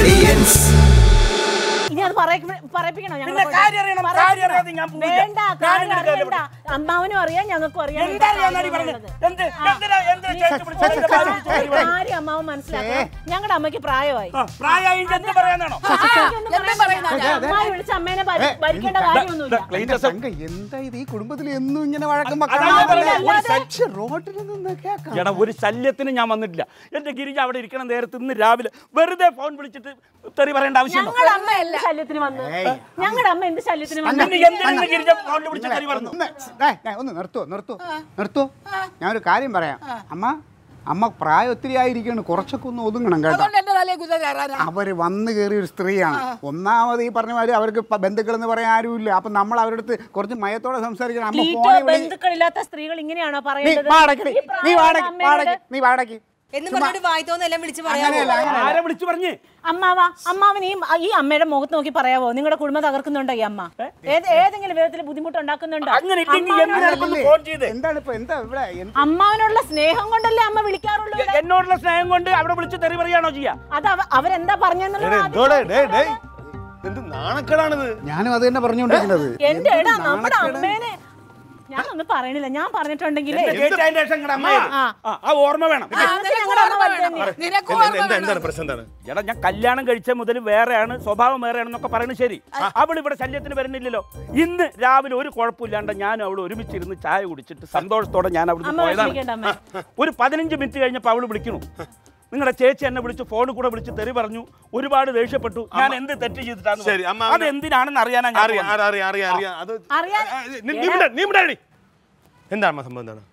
ഇനി അത് പറയിക്ക- പറയിപ്പിക്കണോ ഞങ്ങളെ പിന്നെ കൊണ്ട്? കാര്യം അറിയണം, പറയിപ്പിക്കണോ? കാര്യം അറിയാതെ ഞാൻ പോവില്ല. വേണ്ട ഞാനും കാര്യം കൂടി അറിയണ്ട അമ്മാവനും അറിയാം ഞങ്ങൾക്കും അറിയാം എന്താ അറിയാന്നാടി പറഞ്ഞത്? എന്ത്? എന്തിനാ? എന്തിനാ ചേച്ചി വിളിച്ചത്? എന്റെ ഭാര്യ വിളിച്ചത്? ഒരു കാര്യം അമ്മാവൻ മനസ്സിലാക്കണം ഞങ്ങളുടെ അമ്മയ്ക്ക് പ്രായമായി ആ, പ്രായമായിട്ട് എന്ത് പറയാനാണോ എന്താ പറയുന്നത് അമ്മായി വിളിച്ച അമ്മേനെ ഭരി- ഭരിക്കേണ്ട കാര്യമൊന്നുമില്ല തങ്ക, എന്താ ഇത് ഈ കുടുംബത്തിൽ എന്നും ഇങ്ങനെ വഴക്കും അതാ ഞാൻ പറഞ്ഞത്. അല്ലാതെ- റോട്ടിൽ നിന്ന് കേൾക്കാം എടാ ഒരു ശല്യത്തിന് ഞാൻ വന്നിട്ടില്ല എന്റെ ഗിരിജ അവിടെ ഇരിക്കണം നേരത്തെ ഇന്ന് രാവിലെ വെറുതെ ഫോൺ വിളിച്ചിട്ട് തെറി പറയേണ്ട ആവശ്യമുണ്ടോ ഞങ്ങളുടെ അമ്മ എന്ത് ശല്യത്തിന് വന്നു ഞങ്ങളുടെ അമ്മ എന്ത് ശല്യത്തിന് വന്നു പിന്നെ എന്തിനാ ഗിരിജ ഫോണിൽ വിളിച്ച് തെറി പറഞ്ഞു ഒന്ന് ഡേയ്, ഡേയ്, ഒന്ന് നിർത്തുവോ നിർത്തുവോ നിർത്തുവോ ഞാനൊരു കാര്യം പറയാം അമ്മ അമ്മ പ്രായം ഒത്തിരി ആയിരിക്കാണ് കുറച്ചൊക്കെ ഒന്ന് ഒതുങ്ങണം കേട്ടോ അതുകൊണ്ട് എന്റെ തലയിൽ കുതിര കയറാനാ അവര് വന്നു കയറിയ ഒരു സ്ത്രീയാണ് ഒന്നാമത് ഈ പറഞ്ഞ മാതിരി അവർക്ക് ബന്ധുക്കൾ എന്ന് പറയാൻ ആരുമില്ല അപ്പൊ നമ്മൾ അവരുടെ അടുത്ത് കുറച്ച് മയത്തോടെ സംസാരിക്കണം അമ്മ ക്ലീറ്റോ ഫോണിൽ വിളി ബന്ധുക്കളില്ലാത്ത സ്ത്രീകൾ ഇങ്ങനെയാണോ നീ പറയേണ്ടത് വാടകയ്ക്ക് ഈ നീ പ്രായമുള്ള വാടക അമ്മയോട് വാടക നീ വാടകയ്ക്ക് എന്ന് പറഞ്ഞിട്ട് വായിത്തോന്നെല്ലാം വിളിച്ച് പറയാമോ അങ്ങനെയല്ല അങ്ങനെയല്ല ആരെ വിളിച്ചു പറഞ്ഞ് അമ്മാവ അമ്മാവൻ ഈ ഈ അമ്മയുടെ മുഖത്ത് നോക്കി പറയാവോ നിങ്ങളുടെ കുടുംബം തകർക്കുന്നുണ്ടോ ഈ അമ്മ ഏത് ഏതെങ്കിലും വിധത്തിൽ ബുദ്ധിമുട്ടുണ്ടാക്കുന്നുണ്ടോ അങ്ങനെ ഇല്ലെങ്കിൽ അമ്മാവനോട് എന്തിനാ ഇപ്പൊ ഫോൺ ചെയ്ത് എന്താണ് ഇപ്പൊ എന്താ ഇവിടെ എന്ത് അമ്മാവനുള്ള സ്നേഹം കൊണ്ടല്ലേ അമ്മ വിളിക്കാറുള്ളൂ ഇവിടെ? എന്നോടുള്ള സ്നേഹം കൊണ്ട് അവിടെ വിളിച്ച് തെറി പറയാണോ ചെയ്യാ അത് അവ- അവരെന്താ പറഞ്ഞെന്നുള്ളത് ആദ്യം എന്തോടെ ഡേ ഡേ എന്ത് നാണക്കേടാണിത് ഞാനും അത് തന്നെ പറഞ്ഞുകൊണ്ടിരിക്കുന്നത് എന്റെ എടാ നമ്മുടെ അമ്മേനെ ഞാനൊന്നും പറയണില്ല ഞാൻ പറഞ്ഞിട്ടുണ്ടെങ്കിലേ എന്നെ കേട്ടതിന്റെ ശേഷം ഇങ്ങടെ അമ്മയായിരുന്നു. ആ. ആ, ആ ഓർമ്മ വേണം ഞങ്ങളുടെ അമ്മ വലുത് തന്നെയാ. നിനക്ക് എന്താ- ഓർമ്മ എന്താ വേണം. എന്താണ് പ്രശ്നം എന്താണ് എടാ ഞാൻ കല്യാണം കഴിച്ച മുതൽ വേറെയാണ് സ്വഭാവം വേറെയാണെന്നൊക്കെ പറയുന്നത് ശരി അവൾ ഇവിടെ ശല്യത്തിന് വരുന്നില്ലല്ലോ ഇന്ന് രാവിലെ ഒരു കുഴപ്പമില്ലാണ്ട് ഞാനും അവൾ ഒരുമിച്ചിരുന്ന് ചായ കുടിച്ചിട്ട് സന്തോഷത്തോടെ ഞാൻ അവിടുന്ന് അമ്മ പോയതാണ് വിഷമിക്കണ്ട അമ്മ ഒരു പതിനഞ്ച് മിനിറ്റ് കഴിഞ്ഞപ്പോൾ അവൾ വിളിക്കണു നിങ്ങളുടെ ചേച്ചി എന്നെ വിളിച്ച് ഫോണിൽ കൂടെ വിളിച്ച് തെറി പറഞ്ഞു ഒരുപാട് ദേഷ്യപ്പെട്ടു ഞാൻ എന്ത് തെറ്റ് ചെയ്തിട്ടാണ് ശരി, അമ്മ അത് എന്തിനാണെന്ന് അറിയാനാ ഞാൻ അറിയാം വന്നത്. അറിയാം അറിയാം അറിയാം അത് അറിയാൻ ആ, നീ- നീ മിണ്ടാ- നീ മിണ്ടാടി. എന്താണ് അമ്മ സംഭവം എന്താണ്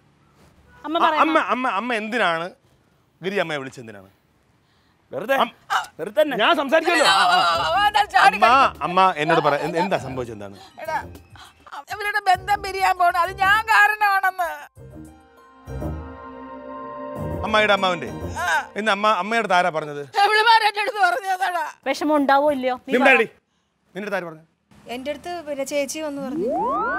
അമ്മ ആ, പറയാം അമ്മ അമ്മ അമ്മ എന്തിനാണ് ഗിരി അമ്മയെ വിളിച്ചത് എന്തിനാണ് വെറുതെ വെറുതെ തന്നെ ഞാൻ സംസാരിക്കുമല്ലോ ആ, ആ. ആ, ആ, ചാടി അമ്മ അമ്മ എന്നോട് പറ എന്ത്- എന്താ സംഭവിച്ചത് എന്താണ് എടാ, ഇവരുടെ ബന്ധം പിരിയാൻ പോണ അത് ഞാൻ കാരണമാണെന്ന് അമ്മയുടെ അമ്മാവിന്റെ ഇന്ന് അമ്മ അമ്മയുടെ താരാ പറഞ്ഞത് എവിടെമാരെന്റെ അടുത്ത് പറഞ്ഞതാടാ വിഷമം ഉണ്ടാവോ ഇല്ലയോ നീ നീ പറ. മിണ്ടാടി നിന്റെ താര പറഞ്ഞു എന്റെ അടുത്ത് പിന്നെ ചേച്ചി വന്ന് പറഞ്ഞു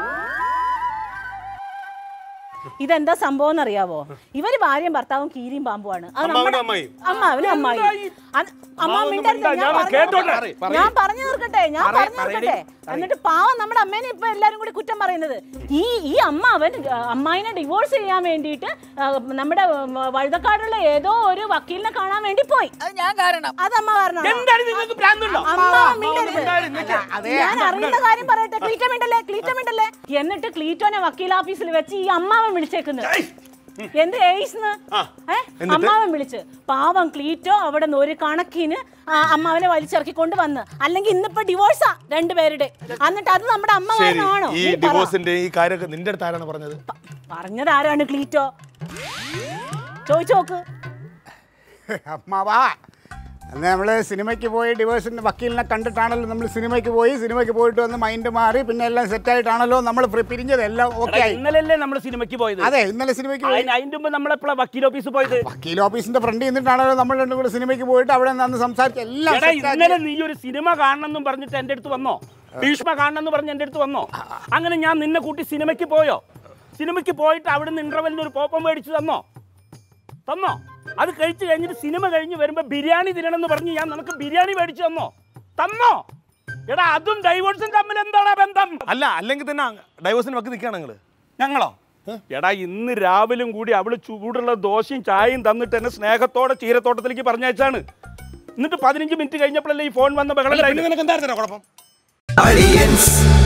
ഇതെന്താ സംഭവം എന്നറിയാവോ ഇവര് ഭാര്യയും ഭർത്താവും കീരിയും പാമ്പുമാണ് അത് അമ്മാവനും നമ്മുടെ- അമ്മായിയും? അമ്മാവനും അമ്മായി അത് അമ്മ മിണ്ടരുത്, ഞാൻ ഞാൻ പറഞ്ഞു കേട്ടോട്ടെ. തീർക്കട്ടെ. ഞാൻ പറഞ്ഞു തീർക്കട്ടെ ഞാൻ പറയ്, പറഞ്ഞു തീർക്കട്ടെ എന്നിട്ട് പാവം നമ്മുടെ അമ്മേനെ ഇപ്പൊ എല്ലാരും കൂടി കുറ്റം പറയുന്നത് ഈ ഈ അമ്മ അവൻ ആ, അമ്മായിനെ ഡിവോഴ്സ് ചെയ്യാൻ വേണ്ടിയിട്ട് ആ, നമ്മുടെ ഉം, വഴുതക്കാടുള്ള ഏതോ ഒരു വക്കീലിനെ കാണാൻ വേണ്ടി പോയി അത് ഞാൻ കാരണം അത് അമ്മ കാരണം എന്താണ് നിങ്ങൾക്ക് ഭ്രാന്തുണ്ടോ അമ്മ മിണ്ടരുത് ഞാൻ അറിയുന്ന കാര്യം പറയട്ടെ ക്ലീറ്റോ മിണ്ടല്ലേ ക്ലീറ്റോ മിണ്ടല്ലേ എന്നിട്ട് ക്ലീറ്റോനെ വക്കീൽ ഓഫീസിൽ വെച്ച് ഈ അമ്മാവൻ വിളിച്ചേക്കുന്നത് എന്ത് ഏയ്സ്ന്ന് ഏ അമ്മാവൻ വിളിച്ച് പാവം ക്ലീറ്റോ അവിടെ നിന്ന് ഒരു കണക്കിന് ആ അമ്മാവനെ വലിച്ചിറക്കി കൊണ്ടുവന്ന് അല്ലെങ്കിൽ ഇന്നിപ്പോ ഡിവോഴ്സാ രണ്ടുപേരുടെ എന്നിട്ട് അത് നമ്മുടെ അമ്മ ശരി കാരണമാണോ ഈ നീ പറ. ഡിവോഴ്സിന്റെ ഈ കാര്യമൊക്കെ നിന്റെ അടുത്ത് ആരാണ് പറഞ്ഞത് പറഞ്ഞത് ആരാണ് ക്ലീറ്റോ ചോദിച്ചു നോക്ക് അമ്മാവാ അന്ന് നമ്മൾ സിനിമയ്ക്ക് പോയി ഡിവോഴ്സിൻ്റെ വക്കീലിനെ കണ്ടിട്ടാണല്ലോ നമ്മൾ സിനിമയ്ക്ക് പോയി സിനിമയ്ക്ക് പോയിട്ട് വന്ന് മൈൻഡ് മാറി പിന്നെ എല്ലാം സെറ്റായിട്ടാണല്ലോ നമ്മൾ പിരിഞ്ഞത് എല്ലാം ഓക്കെ എടാ, ആയി ഇന്നലെയല്ലേ നമ്മൾ സിനിമയ്ക്ക് പോയത് അതെ ഇന്നലെ സിനിമയ്ക്ക് പോയി അതിന് അതിന്റെ മുമ്പ് നമ്മളെപ്പോഴാ വക്കീൽ ഓഫീസിൽ പോയത് വക്കീൽ ഓഫീസിന്റെ ഫ്രണ്ട് നിന്നിട്ടാണല്ലോ നമ്മൾ രണ്ടും കൂടെ സിനിമയ്ക്ക് പോയിട്ട് അവിടെ നിന്ന് സംസാരിച്ച് എല്ലാം എടാ set ആക്കി. ഇന്നലെ നീ ഒരു സിനിമ കാണണമെന്നും പറഞ്ഞിട്ട് എൻ്റെ അടുത്ത് വന്നോ ഭീഷ്മ കാണണമെന്ന് പറഞ്ഞ് എൻ്റെ അടുത്ത് വന്നോ അങ്ങനെ ഞാൻ നിന്നെ കൂട്ടി സിനിമയ്ക്ക് പോയോ സിനിമയ്ക്ക് പോയിട്ട് അവിടുന്ന് ഇന്റർവെല്ലിന് ഒരു പോപ്പം മേടിച്ച് തന്നോ തന്നോ അത് കഴിച്ച് കഴിഞ്ഞിട്ട് സിനിമ കഴിഞ്ഞ് വരുമ്പോൾ ബിരിയാണി തിന്നണമെന്ന് പറഞ്ഞ് ഞാൻ നിനക്ക് ബിരിയാണി മേടിച്ച് തന്നോ തന്നോ എടാ അതും ഡൈവോഴ്സും തമ്മിൽ എന്താണ് ബന്ധം അല്ല അല്ലെങ്കിൽ തന്നെ ഡൈവോഴ്സിന് വക്ക് നിൽക്കുകയാണ് നിങ്ങൾ ഞങ്ങളോ എടാ ഇന്ന് രാവിലും കൂടി അവള് ചൂടുള്ള ദോശയും ചായയും തന്നിട്ട് എന്നെ സ്നേഹത്തോടെ ചീരത്തോട്ടത്തിലേക്ക് പറഞ്ഞയച്ചാണ് എന്നിട്ട് പതിനഞ്ച് മിനിറ്റ് കഴിഞ്ഞപ്പോഴല്ലേ ഈ ഫോൺ വന്ന ബഹളം ഉണ്ടായത്. നിനക്ക് എന്താ കുഴപ്പം Audience.